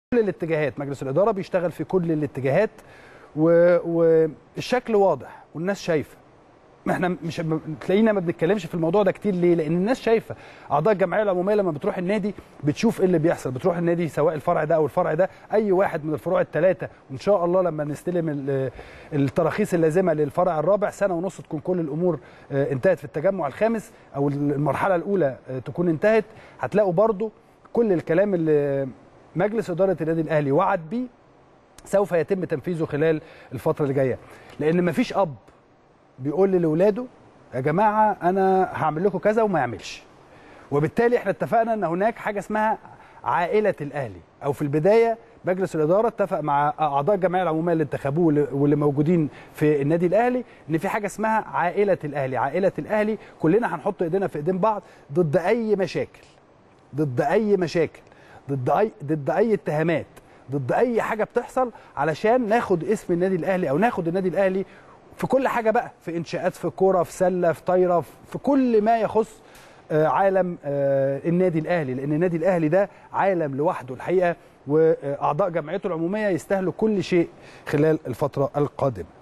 كل الاتجاهات مجلس الاداره بيشتغل في كل الاتجاهات و- والشكل واضح والناس شايفه ما احنا مش تلاقينا ما بنتكلمش في الموضوع ده كتير ليه؟ لان الناس شايفه اعضاء الجمعيه العموميه لما بتروح النادي بتشوف ايه اللي بيحصل، بتروح النادي سواء الفرع ده او الفرع ده اي واحد من الفروع الثلاثه وان شاء الله لما نستلم ال- التراخيص اللازمه للفرع الرابع سنه ونص تكون كل الامور آه، انتهت في التجمع الخامس او المرحله الاولى آه، تكون انتهت هتلاقوا برضو كل الكلام اللي مجلس اداره النادي الاهلي وعد بيه سوف يتم تنفيذه خلال الفتره اللي جايه لان مفيش اب بيقول لاولاده يا جماعه انا هعمل لكم كذا وما يعملش وبالتالي احنا اتفقنا ان هناك حاجه اسمها عائله الاهلي او في البدايه مجلس الاداره اتفق مع اعضاء الجمعيه العموميه اللي انتخبوه واللي- واللي موجودين في النادي الاهلي ان في حاجه اسمها عائله الاهلي عائله الاهلي كلنا هنحط ايدينا في ايدين بعض ضد اي مشاكل ضد اي مشاكل ضد اي ضد اي اتهامات ضد اي حاجه بتحصل علشان ناخد اسم النادي الاهلي او ناخد النادي الاهلي في كل حاجه بقى في انشاءات في كوره في سله في طايره في كل ما يخص آه، عالم آه، النادي الاهلي لان النادي الاهلي ده عالم لوحده الحقيقه واعضاء جمعيته العموميه يستاهلوا كل شيء خلال الفتره القادمه